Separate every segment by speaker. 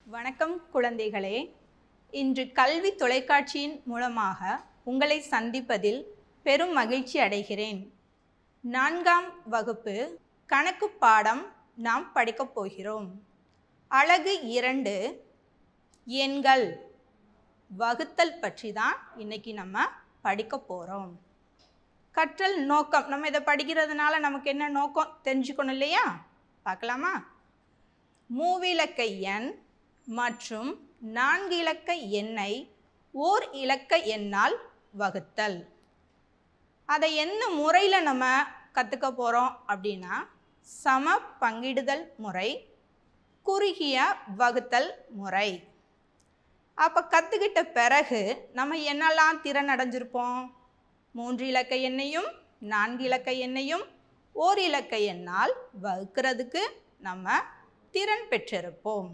Speaker 1: வணக்கம் குழந்தைகளே இன்று கல்வி தொலைக்காட்சியின் மூலமாக உங்களை சந்திப்பதில் பெரும் மகிழ்ச்சி அடைகிறேன் நான்காம் வகுப்பு கணக்கு பாடம் நாம் படிக்கப் போகிறோம் அழகு இரண்டு எண்கள் வகுத்தல் பற்றி தான் இன்னைக்கு நம்ம படிக்க போகிறோம் கற்றல் நோக்கம் நம்ம இதை படிக்கிறதுனால நமக்கு என்ன நோக்கம் தெரிஞ்சுக்கணும் இல்லையா பார்க்கலாமா மூவிலக்க எண் மற்றும் நான்கு இலக்க எண்ணை ஓர் இலக்க எண்ணால் வகுத்தல் அதை என்ன முறையில் நம்ம கற்றுக்க போகிறோம் அப்படின்னா சம பங்கிடுதல் முறை குறுகிய வகுத்தல் முறை அப்போ கற்றுக்கிட்ட பிறகு நம்ம என்னெல்லாம் திறன் அடைஞ்சிருப்போம் மூன்று இலக்க எண்ணையும் நான்கு இலக்க எண்ணையும் ஓர் இலக்க எண்ணால் வகுக்கிறதுக்கு நம்ம திறன் பெற்றிருப்போம்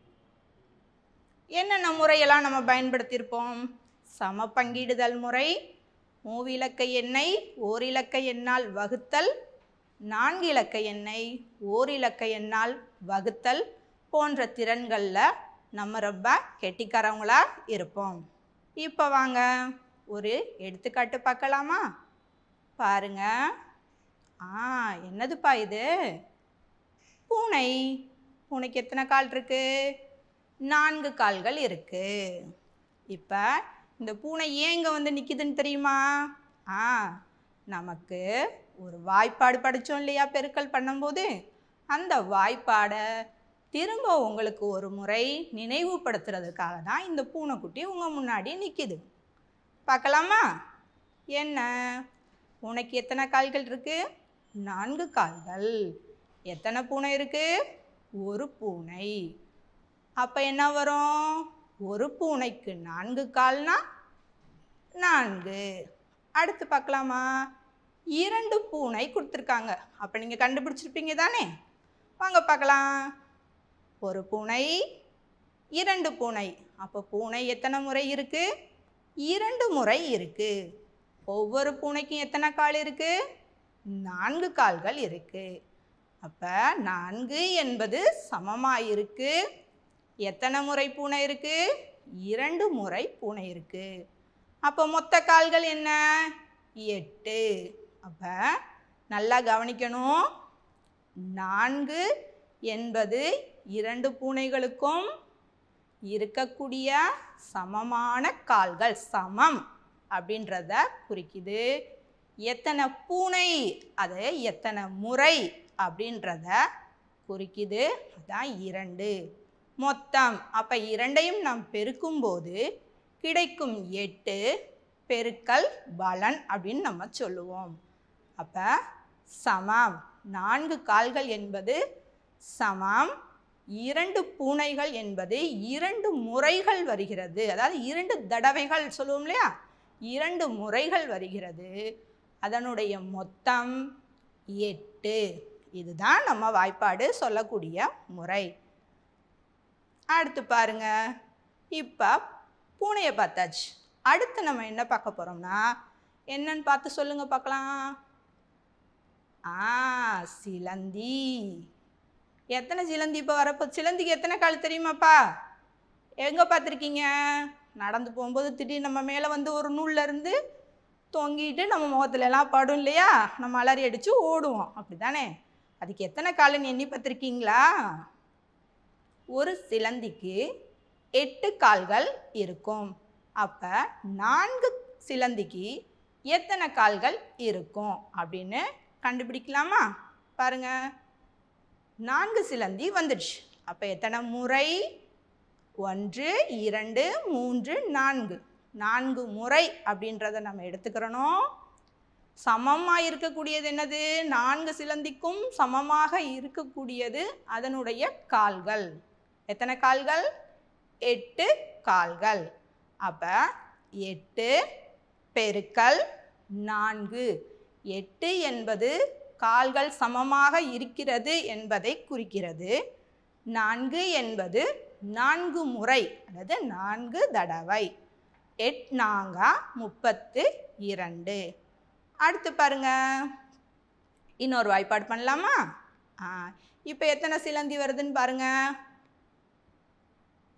Speaker 1: என்னென்ன முறையெல்லாம் நம்ம பயன்படுத்தியிருப்போம் சம பங்கிடுதல் முறை மூவிலக்க எண்ணை ஓர் இலக்க எண்ணால் வகுத்தல் நான்கு இலக்க எண்ணை ஓர் இலக்க எண்ணால் வகுத்தல் போன்ற திறன்களில் நம்ம ரொம்ப கெட்டிக்காரவங்களா இருப்போம் இப்போ வாங்க ஒரு எடுத்துக்காட்டு பார்க்கலாமா பாருங்க ஆ என்னதுப்பா இது பூனை பூனைக்கு எத்தனை கால் இருக்கு நான்கு கால்கள் இருக்கு இப்போ இந்த பூனை ஏன் இங்கே வந்து நிற்கிதுன்னு தெரியுமா ஆ நமக்கு ஒரு வாய்ப்பாடு படித்தோம் இல்லையா பெருக்கல் பண்ணும்போது அந்த வாய்ப்பாடை திரும்ப உங்களுக்கு ஒரு முறை நினைவுபடுத்துறதுக்காக தான் இந்த பூனைக்குட்டி உங்கள் முன்னாடி நிற்கிது பார்க்கலாமா என்ன பூனைக்கு எத்தனை கால்கள் இருக்கு நான்கு கால்கள் எத்தனை பூனை இருக்கு ஒரு பூனை அப்போ என்ன வரும் ஒரு பூனைக்கு நான்கு கால்னா நான்கு அடுத்து பார்க்கலாமா இரண்டு பூனை கொடுத்துருக்காங்க அப்போ நீங்கள் கண்டுபிடிச்சிருப்பீங்க தானே வாங்க பார்க்கலாம் ஒரு பூனை இரண்டு பூனை அப்போ பூனை எத்தனை முறை இருக்கு இரண்டு முறை இருக்கு ஒவ்வொரு பூனைக்கும் எத்தனை கால் இருக்கு நான்கு கால்கள் இருக்கு அப்போ நான்கு என்பது சமமாக இருக்கு எத்தனை முறை பூனை இருக்கு இரண்டு முறை பூனை இருக்கு அப்போ மொத்த கால்கள் என்ன எட்டு அப்போ நல்லா கவனிக்கணும் நான்கு என்பது இரண்டு பூனைகளுக்கும் இருக்கக்கூடிய சமமான கால்கள் சமம் அப்படின்றத குறிக்குது எத்தனை பூனை அது எத்தனை முறை அப்படின்றத குறிக்குது அதான் இரண்டு மொத்தம் அப்போ இரண்டையும் நாம் பெருக்கும்போது கிடைக்கும் எட்டு பெருக்கல் பலன் அப்படின்னு நம்ம சொல்லுவோம் அப்போ சமம் நான்கு கால்கள் என்பது சமம் இரண்டு பூனைகள் என்பது இரண்டு முறைகள் வருகிறது அதாவது இரண்டு தடவைகள் சொல்லுவோம் இல்லையா இரண்டு முறைகள் வருகிறது அதனுடைய மொத்தம் எட்டு இதுதான் நம்ம வாய்ப்பாடு சொல்லக்கூடிய முறை அடுத்து பாருங்க இப்போ பூனையை பார்த்தாச்சு அடுத்து நம்ம என்ன பார்க்க போகிறோம்னா என்னன்னு பார்த்து சொல்லுங்க பார்க்கலாம் ஆ சிலந்தி எத்தனை சிலந்தி இப்போ வரப்போ சிலந்திக்கு எத்தனை கால் தெரியுமாப்பா எங்கே பார்த்துருக்கீங்க நடந்து போகும்போது திடீர்னு நம்ம மேலே வந்து ஒரு நூல்ல இருந்து தொங்கிட்டு நம்ம முகத்துல எல்லாம் படும் இல்லையா நம்ம அலறி அடித்து ஓடுவோம் அப்படி தானே அதுக்கு எத்தனை காலுன்னு எண்ணி பார்த்துருக்கீங்களா ஒரு சிலந்திக்கு எட்டு கால்கள் இருக்கும் அப்போ நான்கு சிலந்திக்கு எத்தனை கால்கள் இருக்கும் அப்படின்னு கண்டுபிடிக்கலாமா பாருங்க நான்கு சிலந்தி வந்துடுச்சு அப்போ எத்தனை முறை ஒன்று இரண்டு மூன்று நான்கு நான்கு முறை அப்படின்றத நம்ம எடுத்துக்கிறணும் சமமாக இருக்கக்கூடியது என்னது நான்கு சிலந்திக்கும் சமமாக இருக்கக்கூடியது அதனுடைய கால்கள் எத்தனை கால்கள் எட்டு கால்கள் அப்போ எட்டு பெருக்கல் நான்கு எட்டு என்பது கால்கள் சமமாக இருக்கிறது என்பதை குறிக்கிறது நான்கு என்பது நான்கு முறை அதாவது நான்கு தடவை எட் நாங்கா முப்பத்து இரண்டு அடுத்து பாருங்க இன்னொரு வாய்ப்பாடு பண்ணலாமா ஆ இப்போ எத்தனை சிலந்தி வருதுன்னு பாருங்க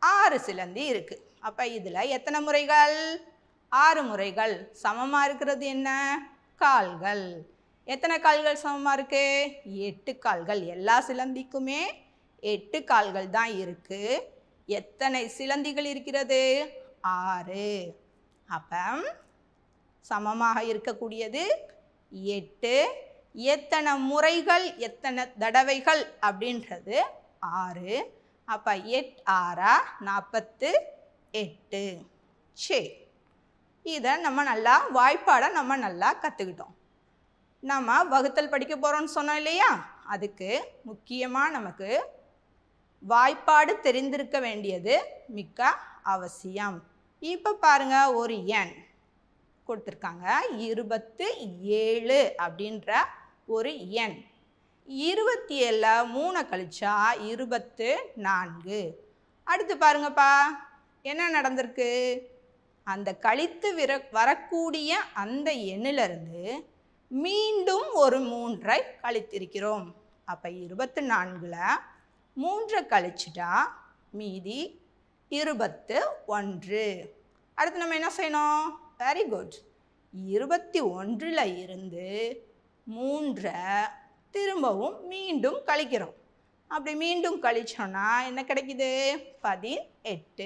Speaker 1: ஆறு சிலந்தி இருக்கு அப்போ இதில் எத்தனை முறைகள் ஆறு முறைகள் சமமாக இருக்கிறது என்ன கால்கள் எத்தனை கால்கள் சமமாக இருக்கு எட்டு கால்கள் எல்லா சிலந்திக்குமே எட்டு கால்கள் தான் இருக்கு எத்தனை சிலந்திகள் இருக்கிறது ஆறு அப்போ சமமாக இருக்கக்கூடியது எட்டு எத்தனை முறைகள் எத்தனை தடவைகள் அப்படின்றது ஆறு அப்போ எட் ஆறா நாற்பத்து எட்டு சரி இதை நம்ம நல்லா வாய்ப்பாடை நம்ம நல்லா கற்றுக்கிட்டோம் நம்ம வகுத்தல் படிக்க போகிறோம்னு சொன்னோம் இல்லையா அதுக்கு முக்கியமாக நமக்கு வாய்ப்பாடு தெரிந்திருக்க வேண்டியது மிக்க அவசியம் இப்போ பாருங்க ஒரு எண் கொடுத்துருக்காங்க இருபத்து ஏழு அப்படின்ற ஒரு எண் இருபத்தி ஏழில் மூணை கழிச்சா இருபத்து நான்கு அடுத்து பாருங்கப்பா என்ன நடந்திருக்கு அந்த கழித்து விர வரக்கூடிய அந்த எண்ணிலிருந்து மீண்டும் ஒரு மூன்றை கழித்திருக்கிறோம் அப்போ இருபத்து நான்கில் மூன்றை கழிச்சிட்டா மீதி இருபத்து ஒன்று அடுத்து நம்ம என்ன செய்யணும் வெரி குட் இருபத்தி ஒன்றில் இருந்து மூன்றை திரும்பவும் மீண்டும் கழிக்கிறோம் அப்படி மீண்டும் கழிச்சோன்னா என்ன கிடைக்குது பதினெட்டு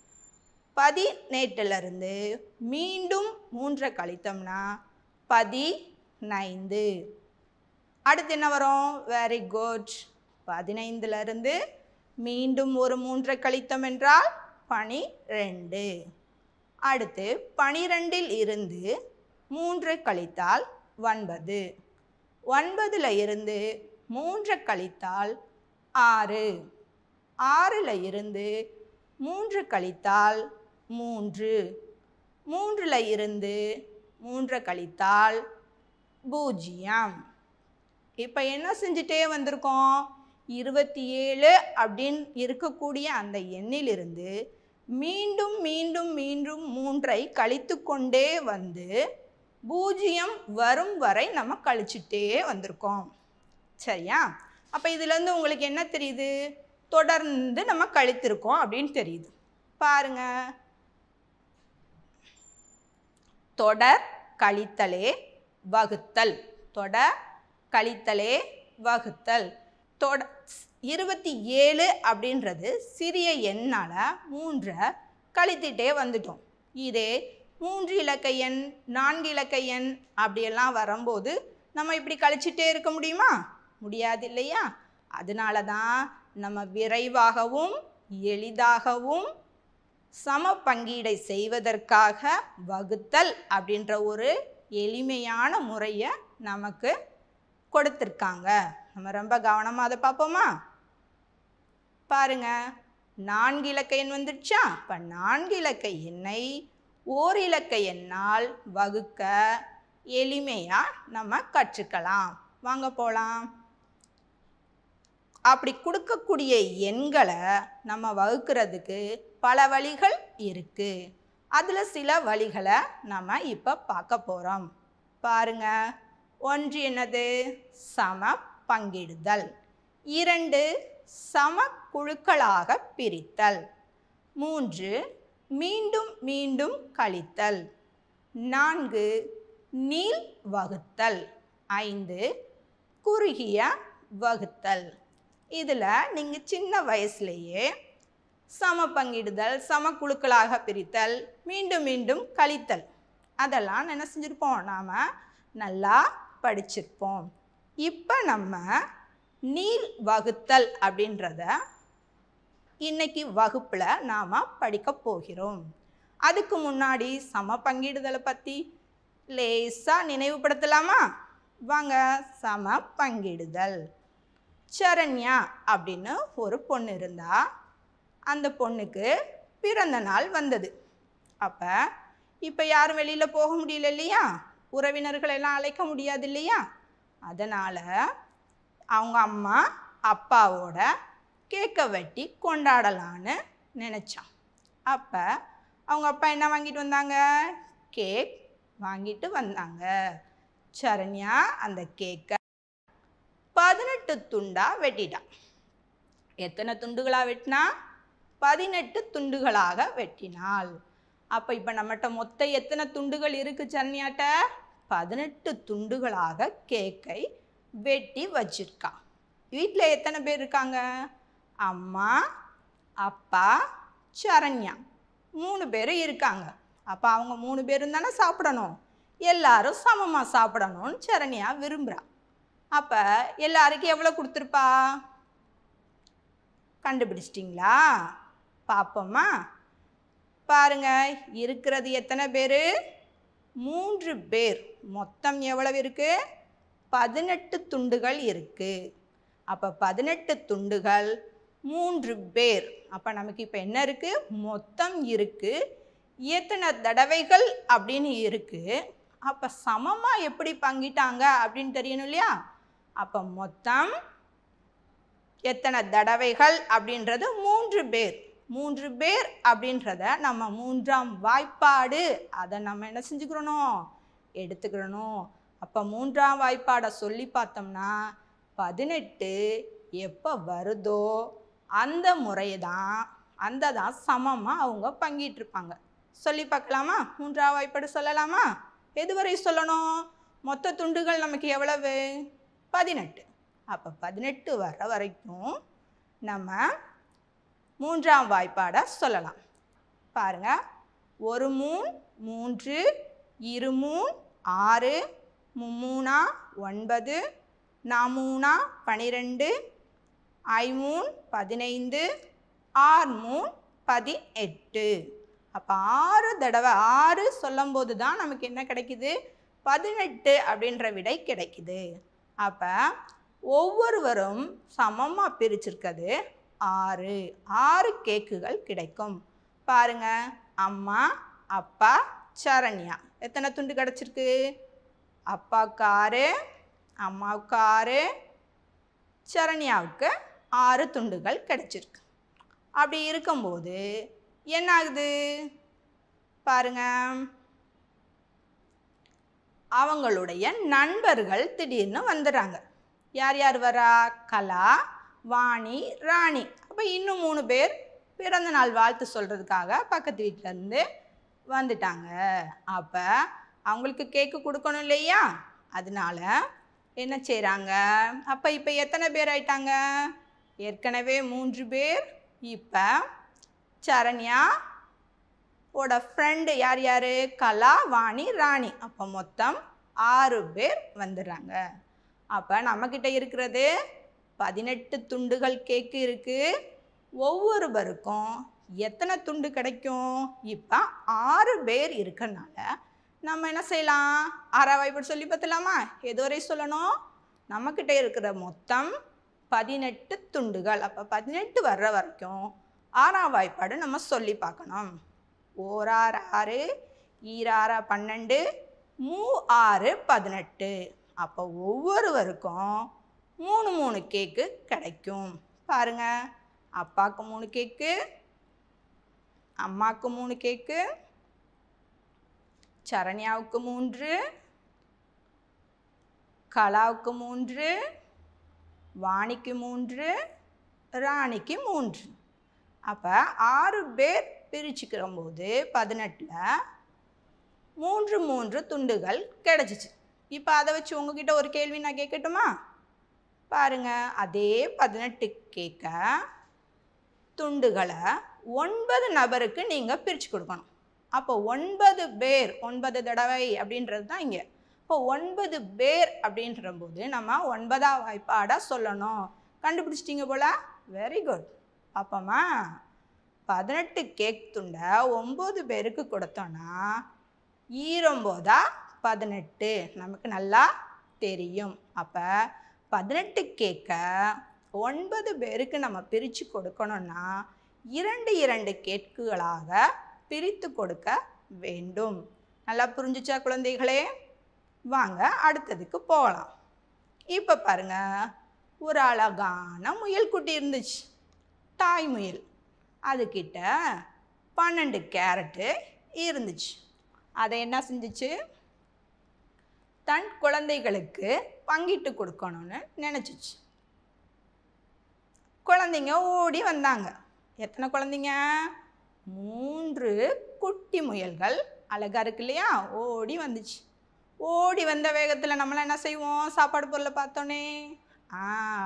Speaker 1: பதினெட்டுலேருந்து மீண்டும் மூன்றை கழித்தோம்னா பதினைந்து அடுத்து என்ன வரும் வெரி குட் பதினைந்துலேருந்து மீண்டும் ஒரு மூன்றை கழித்தோம் என்றால் பனிரெண்டு அடுத்து பனிரெண்டில் இருந்து மூன்றை கழித்தால் ஒன்பது ஒன்பதில் இருந்து மூன்றை கழித்தால் ஆறு ஆறில் இருந்து மூன்று கழித்தால் மூன்று மூன்றில் இருந்து மூன்றை கழித்தால் பூஜ்ஜியம் இப்போ என்ன செஞ்சுட்டே வந்திருக்கோம் இருபத்தி ஏழு அப்படின்னு இருக்கக்கூடிய அந்த எண்ணிலிருந்து மீண்டும் மீண்டும் மீண்டும் மூன்றை கழித்து கொண்டே வந்து பூஜ்ஜியம் வரும் வரை நம்ம கழிச்சிட்டே வந்திருக்கோம் சரியா அப்போ இதுலேருந்து உங்களுக்கு என்ன தெரியுது தொடர்ந்து நம்ம கழித்திருக்கோம் அப்படின்னு தெரியுது பாருங்க தொடர் கழித்தலே வகுத்தல் தொடர் கழித்தலே வகுத்தல் தொட இருபத்தி ஏழு அப்படின்றது சிறிய எண்ணால் மூன்றை கழித்திட்டே வந்துட்டோம் இதே மூன்று இலக்க எண் நான்கு இலக்க எண் அப்படியெல்லாம் வரும்போது நம்ம இப்படி கழிச்சிட்டே இருக்க முடியுமா முடியாது இல்லையா அதனால தான் நம்ம விரைவாகவும் எளிதாகவும் சம பங்கீடை செய்வதற்காக வகுத்தல் அப்படின்ற ஒரு எளிமையான முறையை நமக்கு கொடுத்துருக்காங்க நம்ம ரொம்ப கவனமாக அதை பார்ப்போமா பாருங்க நான்கு இலக்க எண் வந்துடுச்சா இப்போ நான்கு இலக்க எண்ணை ஓர் இலக்க எண்ணால் வகுக்க எளிமையாக நம்ம கற்றுக்கலாம் வாங்க போகலாம் அப்படி கொடுக்கக்கூடிய எண்களை நம்ம வகுக்கிறதுக்கு பல வழிகள் இருக்குது அதில் சில வழிகளை நம்ம இப்போ பார்க்க போகிறோம் பாருங்க ஒன்று என்னது சம பங்கிடுதல் இரண்டு சம குழுக்களாக பிரித்தல் மூன்று மீண்டும் மீண்டும் கழித்தல் நான்கு நீள் வகுத்தல் ஐந்து குறுகிய வகுத்தல் இதில் நீங்கள் சின்ன வயசுலேயே சம பங்கிடுதல் சம குழுக்களாக பிரித்தல் மீண்டும் மீண்டும் கழித்தல் அதெல்லாம் என்ன செஞ்சுருப்போம் நாம் நல்லா படிச்சிருப்போம் இப்போ நம்ம நீள் வகுத்தல் அப்படின்றத இன்னைக்கு வகுப்பில் நாம் படிக்க போகிறோம் அதுக்கு முன்னாடி சம பங்கிடுதலை பற்றி லேசாக நினைவுபடுத்தலாமா வாங்க சம பங்கிடுதல் சரண்யா அப்படின்னு ஒரு பொண்ணு இருந்தா அந்த பொண்ணுக்கு பிறந்த நாள் வந்தது அப்போ இப்போ யாரும் வெளியில் போக முடியல இல்லையா உறவினர்கள் எல்லாம் அழைக்க முடியாது இல்லையா அதனால் அவங்க அம்மா அப்பாவோட கேக்கை வெட்டி கொண்டாடலான்னு நினச்சான் அப்போ அவங்க அப்பா என்ன வாங்கிட்டு வந்தாங்க கேக் வாங்கிட்டு வந்தாங்க சரண்யா அந்த கேக்கை பதினெட்டு துண்டா வெட்டிட்டான் எத்தனை துண்டுகளா வெட்டினா பதினெட்டு துண்டுகளாக வெட்டினாள் அப்போ இப்போ நம்மகிட்ட மொத்தம் எத்தனை துண்டுகள் இருக்கு சரண்யாட்ட பதினெட்டு துண்டுகளாக கேக்கை வெட்டி வச்சிருக்கா வீட்டில் எத்தனை பேர் இருக்காங்க அம்மா அப்பா சரண்யா மூணு பேர் இருக்காங்க அப்போ அவங்க மூணு பேரும் தானே சாப்பிடணும் எல்லாரும் சமமாக சாப்பிடணும்னு சரண்யா விரும்புகிறா அப்போ எல்லாருக்கும் எவ்வளோ கொடுத்துருப்பா கண்டுபிடிச்சிட்டிங்களா பார்ப்போமா பாருங்க இருக்கிறது எத்தனை பேர் மூன்று பேர் மொத்தம் எவ்வளவு இருக்கு பதினெட்டு துண்டுகள் இருக்கு அப்போ பதினெட்டு துண்டுகள் மூன்று பேர் அப்போ நமக்கு இப்போ என்ன இருக்கு மொத்தம் இருக்கு எத்தனை தடவைகள் அப்படின்னு இருக்கு அப்போ சமமாக எப்படி பங்கிட்டாங்க அப்படின்னு தெரியணும் இல்லையா அப்போ மொத்தம் எத்தனை தடவைகள் அப்படின்றது மூன்று பேர் மூன்று பேர் அப்படின்றத நம்ம மூன்றாம் வாய்ப்பாடு அதை நம்ம என்ன செஞ்சுக்கிறணும் எடுத்துக்கிறணும் அப்போ மூன்றாம் வாய்ப்பாடை சொல்லி பார்த்தோம்னா பதினெட்டு எப்போ வருதோ அந்த முறையை தான் அந்த தான் சமமாக அவங்க பங்கிட்டு இருப்பாங்க சொல்லி பார்க்கலாமா மூன்றாம் வாய்ப்பாடு சொல்லலாமா எதுவரை சொல்லணும் மொத்த துண்டுகள் நமக்கு எவ்வளவு பதினெட்டு அப்போ பதினெட்டு வர வரைக்கும் நம்ம மூன்றாம் வாய்ப்பாடை சொல்லலாம் பாருங்க ஒரு மூண் மூன்று இரு மூண் ஆறு மும்மூணா ஒன்பது நாமூணா பனிரெண்டு ஐமூன் பதினைந்து ஆறு மூண் பதினெட்டு அப்போ ஆறு தடவை ஆறு சொல்லும்போது தான் நமக்கு என்ன கிடைக்குது பதினெட்டு அப்படின்ற விடை கிடைக்குது அப்போ ஒவ்வொருவரும் சமமாக பிரிச்சிருக்கிறது ஆறு ஆறு கேக்குகள் கிடைக்கும் பாருங்க அம்மா அப்பா சரண்யா எத்தனை துண்டு கிடச்சிருக்கு அப்பாவுக்கு ஆறு அம்மாவுக்கு ஆறு சரண்யாவுக்கு ஆறு துண்டுகள் கிடைச்சிருக்கு அப்படி இருக்கும்போது என்ன ஆகுது பாருங்க அவங்களுடைய நண்பர்கள் திடீர்னு வந்துடுறாங்க யார் யார் வரா கலா வாணி ராணி அப்போ இன்னும் மூணு பேர் பிறந்த நாள் வாழ்த்து சொல்கிறதுக்காக பக்கத்து வீட்டிலேருந்து வந்துட்டாங்க அப்போ அவங்களுக்கு கேக்கு கொடுக்கணும் இல்லையா அதனால என்ன செய்கிறாங்க அப்போ இப்போ எத்தனை பேர் ஆயிட்டாங்க ஏற்கனவே மூன்று பேர் இப்போ சரண்யா ஓட ஃப்ரெண்டு யார் யார் கலா வாணி ராணி அப்போ மொத்தம் ஆறு பேர் வந்துடுறாங்க அப்போ நம்மக்கிட்ட இருக்கிறது பதினெட்டு துண்டுகள் கேக்கு இருக்குது ஒவ்வொருவருக்கும் எத்தனை துண்டு கிடைக்கும் இப்போ ஆறு பேர் இருக்கறனால நம்ம என்ன செய்யலாம் ஆறாம் வாய்ப்பாடு சொல்லி பார்த்தலாமா எதுவரை சொல்லணும் நம்மக்கிட்ட இருக்கிற மொத்தம் பதினெட்டு துண்டுகள் அப்போ பதினெட்டு வர்ற வரைக்கும் ஆறாம் வாய்ப்பாடு நம்ம சொல்லி பார்க்கணும் ஓராறு ஆறு ஈராறு பன்னெண்டு மூ ஆறு பதினெட்டு அப்போ ஒவ்வொருவருக்கும் மூணு மூணு கேக்கு கிடைக்கும் பாருங்க அப்பாவுக்கு மூணு கேக்கு அம்மாவுக்கு மூணு கேக்கு சரண்யாவுக்கு மூன்று கலாவுக்கு மூன்று வாணிக்கு மூன்று ராணிக்கு மூன்று அப்போ ஆறு பேர் பிரிச்சுக்கிற போது பதினெட்டில் மூன்று மூன்று துண்டுகள் கிடச்சிச்சு இப்போ அதை வச்சு உங்ககிட்ட ஒரு கேள்வி நான் கேட்கட்டுமா பாருங்க அதே பதினெட்டு கேட்க துண்டுகளை ஒன்பது நபருக்கு நீங்கள் பிரித்து கொடுக்கணும் அப்போ ஒன்பது பேர் ஒன்பது தடவை அப்படின்றது தான் இங்கே இப்போ ஒன்பது பேர் அப்படின்ற போது நம்ம ஒன்பதாம் வாய்ப்பாடாக சொல்லணும் கண்டுபிடிச்சிட்டிங்க போல வெரி குட் அப்போமா பதினெட்டு கேக் துண்டை ஒம்பது பேருக்கு கொடுத்தோன்னா ஈரொம்போதா பதினெட்டு நமக்கு நல்லா தெரியும் அப்போ பதினெட்டு கேக்கை ஒன்பது பேருக்கு நம்ம பிரித்து கொடுக்கணும்னா இரண்டு இரண்டு கேக்குகளாக பிரித்து கொடுக்க வேண்டும் நல்லா புரிஞ்சுச்சா குழந்தைகளே வாங்க அடுத்ததுக்கு போகலாம் இப்போ பாருங்க ஒரு அழகான முயல் குட்டி இருந்துச்சு தாய் முயல் அதுக்கிட்ட பன்னெண்டு கேரட்டு இருந்துச்சு அதை என்ன செஞ்சுச்சு தன் குழந்தைகளுக்கு பங்கிட்டு கொடுக்கணும்னு நினச்சிச்சு குழந்தைங்க ஓடி வந்தாங்க எத்தனை குழந்தைங்க மூன்று குட்டி முயல்கள் அழகா இருக்கு இல்லையா ஓடி வந்துச்சு ஓடி வந்த வேகத்தில் நம்மளாம் என்ன செய்வோம் சாப்பாடு பொருளை பார்த்தோன்னே ஆ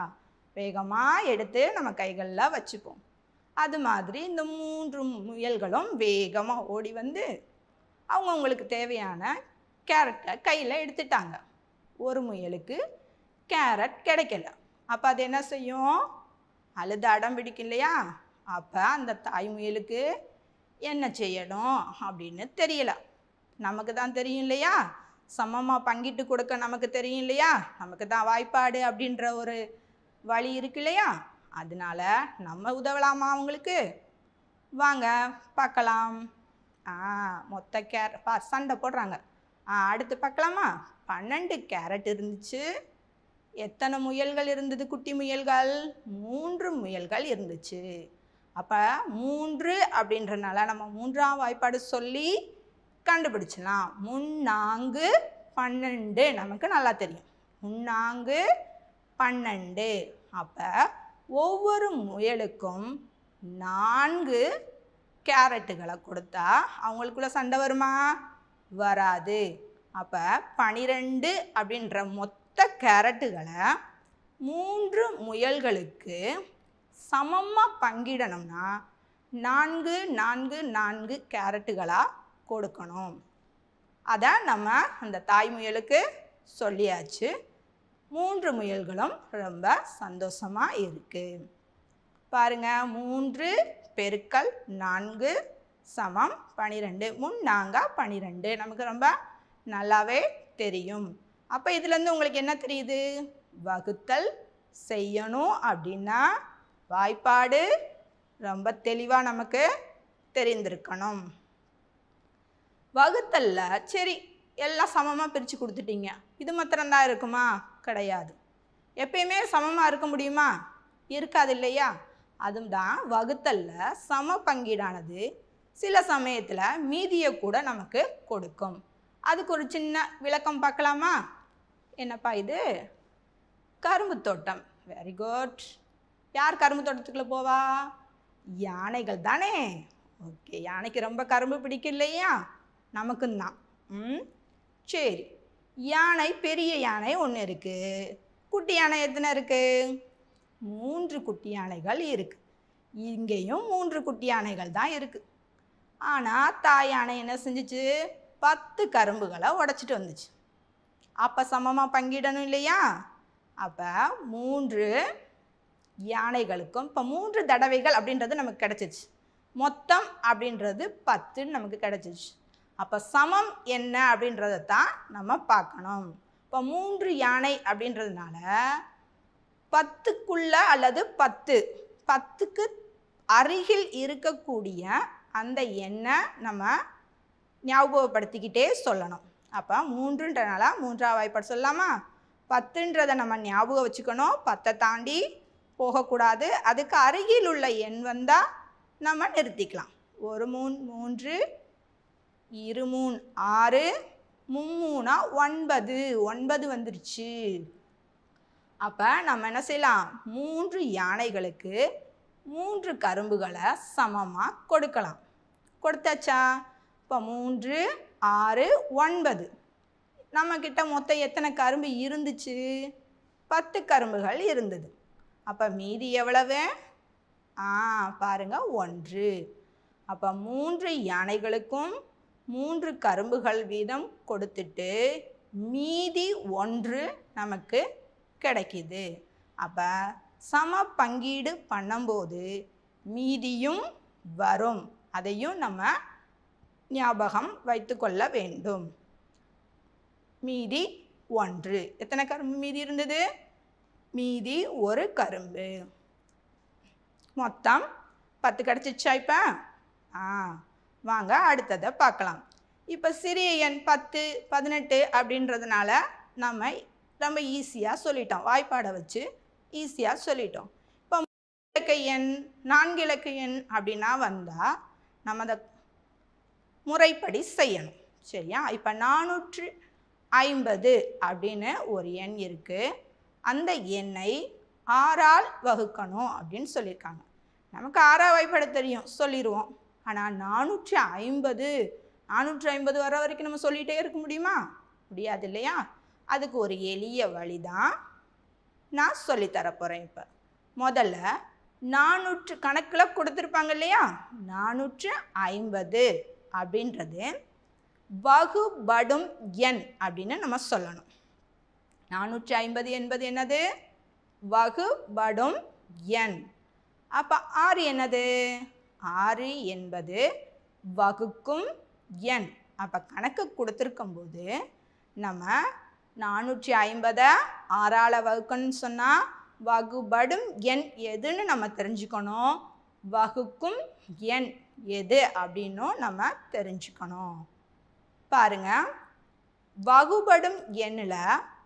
Speaker 1: வேகமாக எடுத்து நம்ம கைகளில் வச்சுப்போம் அது மாதிரி இந்த மூன்று முயல்களும் வேகமாக ஓடி வந்து அவங்கவுங்களுக்கு தேவையான கேரட்டை கையில் எடுத்துட்டாங்க ஒரு முயலுக்கு கேரட் கிடைக்கல அப்போ அது என்ன செய்யும் அழுது அடம் பிடிக்கும் இல்லையா அப்போ அந்த தாய் முயலுக்கு என்ன செய்யணும் அப்படின்னு தெரியல நமக்கு தான் தெரியும் இல்லையா சமமாக பங்கிட்டு கொடுக்க நமக்கு தெரியும் இல்லையா நமக்கு தான் வாய்ப்பாடு அப்படின்ற ஒரு வழி இருக்கு இல்லையா அதனால நம்ம உதவலாமா அவங்களுக்கு வாங்க பார்க்கலாம் ஆ மொத்த கேர பா சண்டை போடுறாங்க ஆ அடுத்து பார்க்கலாமா பன்னெண்டு கேரட் இருந்துச்சு எத்தனை முயல்கள் இருந்தது குட்டி முயல்கள் மூன்று முயல்கள் இருந்துச்சு அப்போ மூன்று அப்படின்றனால நம்ம மூன்றாம் வாய்ப்பாடு சொல்லி கண்டுபிடிச்சலாம் முன்னாங்கு பன்னெண்டு நமக்கு நல்லா தெரியும் முன்னாங்கு பன்னெண்டு அப்போ ஒவ்வொரு முயலுக்கும் நான்கு கேரட்டுகளை கொடுத்தா அவங்களுக்குள்ள சண்டை வருமா வராது அப்போ பனிரெண்டு அப்படின்ற மொத்த கேரட்டுகளை மூன்று முயல்களுக்கு சமமாக பங்கிடணும்னா நான்கு நான்கு நான்கு கேரட்டுகளாக கொடுக்கணும் அதை நம்ம அந்த தாய் முயலுக்கு சொல்லியாச்சு மூன்று முயல்களும் ரொம்ப சந்தோஷமாக இருக்குது பாருங்க மூன்று பெருக்கல் நான்கு சமம் பனிரெண்டு முன்னாங்க பனிரெண்டு நமக்கு ரொம்ப நல்லாவே தெரியும் அப்போ இதுலேருந்து உங்களுக்கு என்ன தெரியுது வகுத்தல் செய்யணும் அப்படின்னா வாய்ப்பாடு ரொம்ப தெளிவாக நமக்கு தெரிந்திருக்கணும் வகுத்தல்ல சரி எல்லாம் சமமாக பிரித்து கொடுத்துட்டீங்க இது மாத்திரம்தான் இருக்குமா கிடையாது எப்பயுமே சமமாக இருக்க முடியுமா இருக்காது இல்லையா அதுதான் வகுத்தல்ல சம பங்கீடானது சில சமயத்தில் மீதியை கூட நமக்கு கொடுக்கும் அதுக்கு ஒரு சின்ன விளக்கம் பார்க்கலாமா என்னப்பா இது கரும்பு தோட்டம் வெரி குட் யார் கரும்பு தோட்டத்துக்குள்ளே போவா யானைகள் தானே ஓகே யானைக்கு ரொம்ப கரும்பு பிடிக்கும் இல்லையா நமக்கும் தான் ம் சரி யானை பெரிய யானை ஒன்று இருக்குது குட்டி யானை எத்தனை இருக்குது மூன்று குட்டி யானைகள் இருக்குது இங்கேயும் மூன்று குட்டி யானைகள் தான் இருக்குது ஆனால் தாய் யானை என்ன செஞ்சுச்சு பத்து கரும்புகளை உடைச்சிட்டு வந்துச்சு அப்போ சமமாக பங்கிடணும் இல்லையா அப்போ மூன்று யானைகளுக்கும் இப்போ மூன்று தடவைகள் அப்படின்றது நமக்கு கிடச்சிச்சு மொத்தம் அப்படின்றது பத்துன்னு நமக்கு கிடச்சிச்சு அப்போ சமம் என்ன அப்படின்றத தான் நம்ம பார்க்கணும் இப்போ மூன்று யானை அப்படின்றதுனால பத்துக்குள்ள அல்லது பத்து பத்துக்கு அருகில் இருக்கக்கூடிய அந்த எண்ணை நம்ம ஞாபகப்படுத்திக்கிட்டே சொல்லணும் அப்போ மூன்றுன்றனால மூன்றாவது வாய்ப்பாடு சொல்லலாமா பத்துன்றதை நம்ம ஞாபகம் வச்சுக்கணும் பத்தை தாண்டி போகக்கூடாது அதுக்கு அருகில் உள்ள எண் வந்தால் நம்ம நிறுத்திக்கலாம் ஒரு மூணு மூன்று இரு மூணு ஆறு மும்மூணா ஒன்பது ஒன்பது வந்துருச்சு அப்போ நம்ம என்ன செய்யலாம் மூன்று யானைகளுக்கு மூன்று கரும்புகளை சமமாக கொடுக்கலாம் கொடுத்தாச்சா இப்போ மூன்று ஆறு ஒன்பது நம்மக்கிட்ட மொத்தம் எத்தனை கரும்பு இருந்துச்சு பத்து கரும்புகள் இருந்தது அப்போ மீதி எவ்வளவு ஆ பாருங்க ஒன்று அப்போ மூன்று யானைகளுக்கும் மூன்று கரும்புகள் வீதம் கொடுத்துட்டு மீதி ஒன்று நமக்கு கிடைக்கிது அப்போ சம பங்கீடு பண்ணும்போது மீதியும் வரும் அதையும் நம்ம ஞாபகம் வைத்துக்கொள்ள வேண்டும் மீதி ஒன்று எத்தனை கரும்பு மீதி இருந்தது மீதி ஒரு கரும்பு மொத்தம் பத்து கிடச்சிச்சா இப்போ ஆ வாங்க அடுத்ததை பார்க்கலாம் இப்போ சிறிய எண் பத்து பதினெட்டு அப்படின்றதுனால நம்ம ரொம்ப ஈஸியாக சொல்லிட்டோம் வாய்ப்பாடை வச்சு ஈஸியாக சொல்லிட்டோம் இப்போ இலக்க எண் நான்கு இலக்க எண் அப்படின்னா வந்தால் நம்ம அதை முறைப்படி செய்யணும் சரியா இப்போ நானூற்று ஐம்பது அப்படின்னு ஒரு எண் இருக்குது அந்த எண்ணை ஆறால் வகுக்கணும் அப்படின்னு சொல்லியிருக்காங்க நமக்கு ஆறாம் வாய்ப்பாடு தெரியும் சொல்லிடுவோம் ஆனால் நானூற்றி ஐம்பது நானூற்றி ஐம்பது வர வரைக்கும் நம்ம சொல்லிகிட்டே இருக்க முடியுமா முடியாது இல்லையா அதுக்கு ஒரு எளிய வழி தான் நான் சொல்லித்தர போகிறேன் இப்போ முதல்ல நானூற்று கணக்கில் கொடுத்துருப்பாங்க இல்லையா நானூற்று ஐம்பது அப்படின்றது வகுபடும் எண் அப்படின்னு நம்ம சொல்லணும் நானூற்றி ஐம்பது என்பது என்னது வகுபடும் எண் அப்போ ஆறு என்னது ஆறு என்பது வகுக்கும் எண் அப்போ கணக்கு கொடுத்துருக்கும்போது நம்ம நானூற்றி ஐம்பதை ஆறால் வகுக்கணும்னு சொன்னால் வகுபடும் எண் எதுன்னு நம்ம தெரிஞ்சுக்கணும் வகுக்கும் எண் எது அப்படின்னும் நம்ம தெரிஞ்சுக்கணும் பாருங்க வகுபடும் எண்ணில்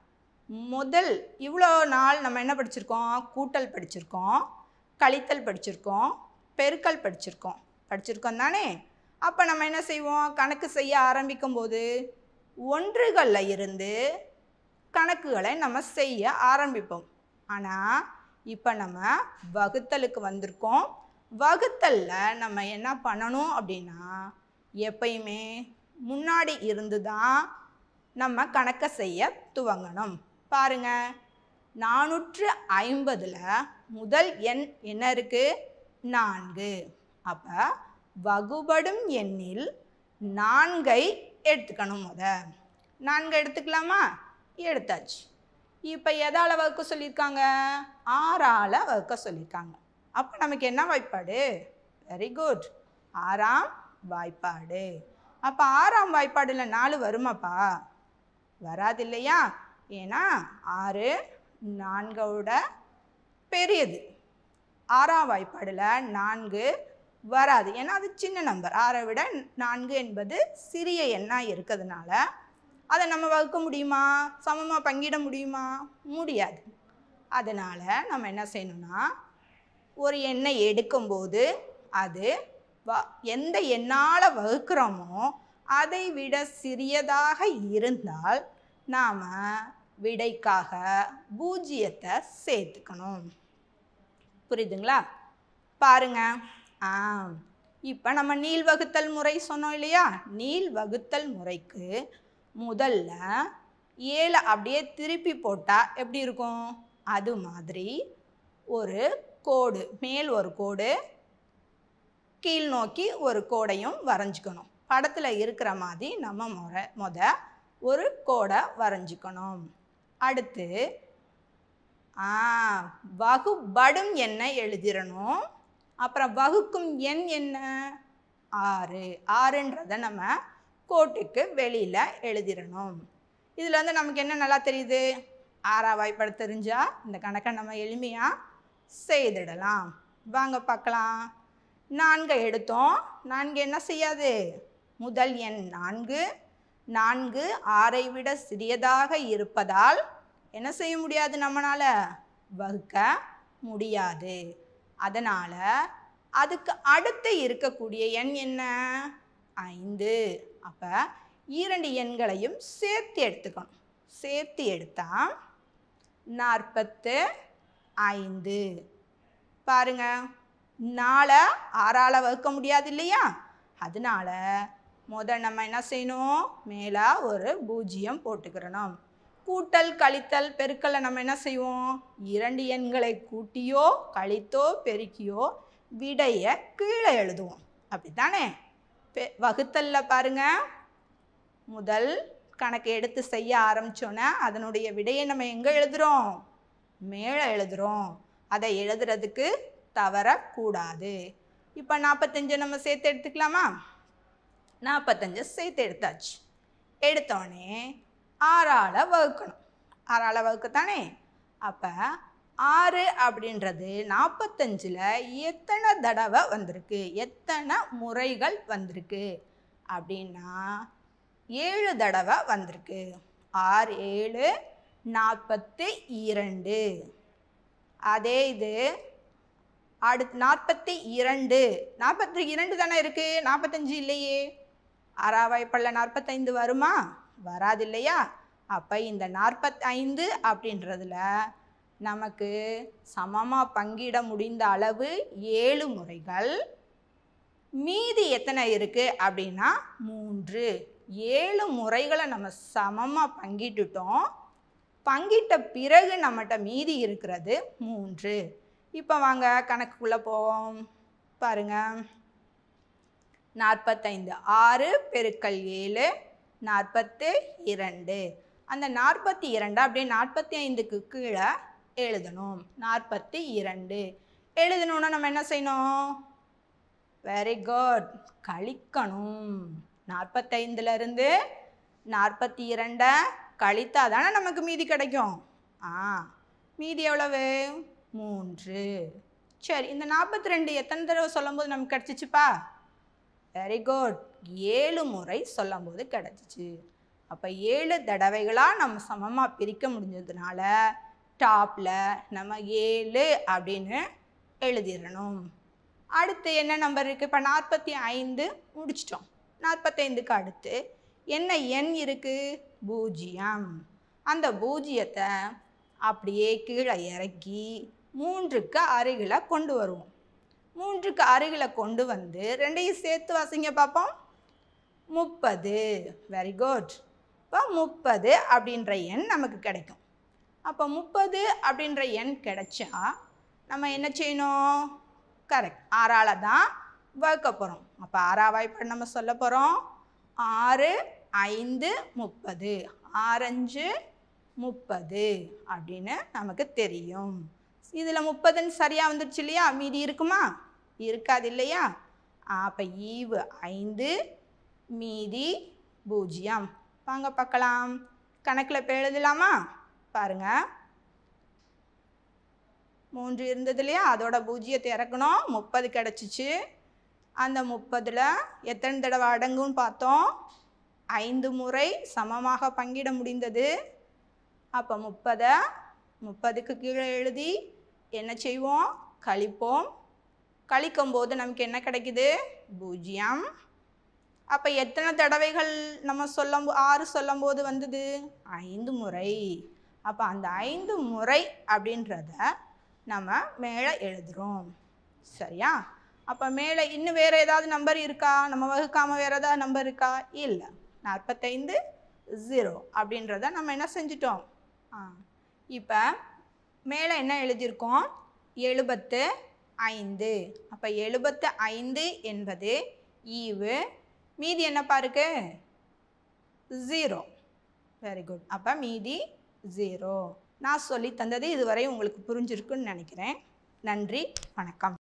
Speaker 1: முதல் இவ்வளோ நாள் நம்ம என்ன படிச்சிருக்கோம் கூட்டல் படிச்சிருக்கோம் கழித்தல் படிச்சிருக்கோம் பெருக்கல் படிச்சிருக்கோம் படிச்சிருக்கோம் தானே அப்போ நம்ம என்ன செய்வோம் கணக்கு செய்ய ஆரம்பிக்கும் போது ஒன்றுகளில் இருந்து கணக்குகளை நம்ம செய்ய ஆரம்பிப்போம் ஆனால் இப்போ நம்ம வகுத்தலுக்கு வந்திருக்கோம் வகுத்தலில் நம்ம என்ன பண்ணணும் அப்படின்னா எப்பயுமே முன்னாடி இருந்து தான் நம்ம கணக்கை செய்ய துவங்கணும் பாருங்க நானூற்று ஐம்பதில் முதல் எண் என்ன இருக்குது நான்கு அப்போ வகுபடும் எண்ணில் நான்கை எடுத்துக்கணும் முத நான்கு எடுத்துக்கலாமா எடுத்தாச்சு இப்போ எதால் வகுக்க சொல்லியிருக்காங்க ஆறால் வகுக்க சொல்லியிருக்காங்க அப்போ நமக்கு என்ன வாய்ப்பாடு வெரி குட் ஆறாம் வாய்ப்பாடு அப்போ ஆறாம் வாய்ப்பாடில் நாலு வருமாப்பா வராது இல்லையா ஏன்னா ஆறு நான்கோட பெரியது ஆறாம் வாய்ப்பாடில் நான்கு வராது ஏன்னா அது சின்ன நம்பர் ஆறை விட நான்கு என்பது சிறிய எண்ணாக இருக்கிறதுனால அதை நம்ம வகுக்க முடியுமா சமமாக பங்கிட முடியுமா முடியாது அதனால் நம்ம என்ன செய்யணும்னா ஒரு எண்ணை எடுக்கும்போது அது வ எந்த எண்ணால் வகுக்கிறோமோ அதை விட சிறியதாக இருந்தால் நாம் விடைக்காக பூஜ்ஜியத்தை சேர்த்துக்கணும் புரியுதுங்களா பாருங்க ஆ இப்போ நம்ம நீள் வகுத்தல் முறை சொன்னோம் இல்லையா நீள் வகுத்தல் முறைக்கு முதல்ல ஏழை அப்படியே திருப்பி போட்டால் எப்படி இருக்கும் அது மாதிரி ஒரு கோடு மேல் ஒரு கோடு கீழ் நோக்கி ஒரு கோடையும் வரைஞ்சிக்கணும் படத்தில் இருக்கிற மாதிரி நம்ம முறை முத ஒரு கோடை வரைஞ்சிக்கணும் அடுத்து ஆ வகுபடும் எண்ணை எழுதிடணும் அப்புறம் வகுக்கும் எண் என்ன ஆறு ஆறுன்றதை நம்ம கோட்டுக்கு வெளியில் எழுதிடணும் இதில் வந்து நமக்கு என்ன நல்லா தெரியுது ஆறா வாய்ப்பாடு தெரிஞ்சால் இந்த கணக்கை நம்ம எளிமையாக செய்திடலாம் வாங்க பார்க்கலாம் நான்கை எடுத்தோம் நான்கு என்ன செய்யாது முதல் எண் நான்கு நான்கு ஆறை விட சிறியதாக இருப்பதால் என்ன செய்ய முடியாது நம்மளால் வகுக்க முடியாது அதனால் அதுக்கு அடுத்து இருக்கக்கூடிய எண் என்ன ஐந்து அப்போ இரண்டு எண்களையும் சேர்த்து எடுத்துக்கணும் சேர்த்து எடுத்தால் நாற்பத்து ஐந்து பாருங்க நாலை ஆறால் வகுக்க முடியாது இல்லையா அதனால முத நம்ம என்ன செய்யணும் மேலே ஒரு பூஜ்ஜியம் போட்டுக்கிறணும் கூட்டல் கழித்தல் பெருக்கலை நம்ம என்ன செய்வோம் இரண்டு எண்களை கூட்டியோ கழித்தோ பெருக்கியோ விடையை கீழே எழுதுவோம் அப்படித்தானே பெ வகுத்தல்ல பாருங்க முதல் கணக்கு எடுத்து செய்ய ஆரம்பித்தோன்னே அதனுடைய விடையை நம்ம எங்கே எழுதுகிறோம் மேலே எழுதுகிறோம் அதை எழுதுறதுக்கு தவறக்கூடாது இப்போ நாற்பத்தஞ்சை நம்ம சேர்த்து எடுத்துக்கலாமா நாற்பத்தஞ்சு சேர்த்து எடுத்தாச்சு எடுத்தோடனே ஆறால் வகுக்கணும் ஆறால் வகுக்கத்தானே அப்போ ஆறு அப்படின்றது நாற்பத்தஞ்சில் எத்தனை தடவை வந்திருக்கு எத்தனை முறைகள் வந்திருக்கு அப்படின்னா ஏழு தடவை வந்திருக்கு ஆறு ஏழு நாற்பத்தி இரண்டு அதே இது அடுத்து நாற்பத்தி இரண்டு நாற்பத்தி இரண்டு தானே இருக்குது நாற்பத்தஞ்சு இல்லையே ஆறாவாய்ப்பள்ள நாற்பத்தைந்து வருமா வராது இல்லையா அப்போ இந்த நாற்பத்தைந்து அப்படின்றதுல நமக்கு சமமாக பங்கிட முடிந்த அளவு ஏழு முறைகள் மீதி எத்தனை இருக்குது அப்படின்னா மூன்று ஏழு முறைகளை நம்ம சமமாக பங்கிட்டுட்டோம் பங்கிட்ட பிறகு நம்மகிட்ட மீதி இருக்கிறது மூன்று இப்போ வாங்க கணக்குக்குள்ளே போவோம் பாருங்க நாற்பத்தைந்து ஆறு பெருக்கல் ஏழு நாற்பத்து இரண்டு அந்த நாற்பத்தி இரண்டு அப்படியே நாற்பத்தி ஐந்துக்கு கீழே எழுதணும் நாற்பத்தி இரண்டு எழுதணுன்னா நம்ம என்ன செய்யணும் வெரி குட் கழிக்கணும் நாற்பத்தைந்துலேருந்து நாற்பத்தி இரண்டை கழித்தா தானே நமக்கு மீதி கிடைக்கும் ஆ மீதி எவ்வளவு மூன்று சரி இந்த நாற்பத்தி ரெண்டு எத்தனை தடவை சொல்லும்போது நமக்கு கிடச்சிச்சுப்பா வெரி குட் ஏழு முறை சொல்லும்போது கிடச்சிச்சு அப்போ ஏழு தடவைகளாக நம்ம சமமாக பிரிக்க முடிஞ்சதுனால டாப்பில் நம்ம ஏழு அப்படின்னு எழுதிடணும் அடுத்து என்ன நம்பர் இருக்குது இப்போ நாற்பத்தி ஐந்து முடிச்சிட்டோம் நாற்பத்தைந்துக்கு அடுத்து என்ன எண் இருக்குது பூஜ்ஜியம் அந்த பூஜ்ஜியத்தை அப்படியே கீழே இறக்கி மூன்றுக்கு அருகில் கொண்டு வருவோம் மூன்றுக்கு அருகில் கொண்டு வந்து ரெண்டையும் சேர்த்து வாசிங்க பார்ப்போம் முப்பது வெரி குட் இப்போ முப்பது அப்படின்ற எண் நமக்கு கிடைக்கும் அப்போ முப்பது அப்படின்ற எண் கிடைச்சா நம்ம என்ன செய்யணும் கரெக்ட் ஆறால் தான் வகுக்க போகிறோம் அப்போ ஆறாம் வாய்ப்பாடு நம்ம சொல்ல போகிறோம் ஆறு ஐந்து முப்பது ஆரஞ்சு முப்பது அப்படின்னு நமக்கு தெரியும் இதில் முப்பதுன்னு சரியாக வந்துடுச்சு இல்லையா மீதி இருக்குமா இருக்காது இல்லையா அப்போ ஈவு ஐந்து மீதி பூஜ்ஜியம் வாங்க பார்க்கலாம் கணக்கில் இப்போ எழுதலாமா பாருங்கள் மூன்று இருந்தது இல்லையா அதோட பூஜ்ஜியத்தை இறக்கணும் முப்பது கிடச்சிச்சு அந்த முப்பதில் எத்தனை தடவை அடங்கும்னு பார்த்தோம் ஐந்து முறை சமமாக பங்கிட முடிந்தது அப்போ முப்பதை முப்பதுக்கு கீழே எழுதி என்ன செய்வோம் கழிப்போம் கழிக்கும் போது நமக்கு என்ன கிடைக்குது பூஜ்ஜியம் அப்போ எத்தனை தடவைகள் நம்ம சொல்லும் ஆறு சொல்லும்போது வந்தது ஐந்து முறை அப்போ அந்த ஐந்து முறை அப்படின்றத நம்ம மேலே எழுதுகிறோம் சரியா அப்போ மேலே இன்னும் வேறு ஏதாவது நம்பர் இருக்கா நம்ம வகுக்காமல் வேறு ஏதாவது நம்பர் இருக்கா இல்லை நாற்பத்தைந்து ஜீரோ அப்படின்றத நம்ம என்ன செஞ்சிட்டோம் ஆ இப்போ மேலே என்ன எழுதியிருக்கோம் எழுபத்து ஐந்து அப்போ எழுபத்து ஐந்து என்பது ஈவு மீதி என்னப்பா இருக்கு ஜீரோ வெரி குட் அப்போ மீதி ஜீரோ நான் சொல்லி தந்தது இதுவரை உங்களுக்கு புரிஞ்சிருக்குன்னு நினைக்கிறேன் நன்றி வணக்கம்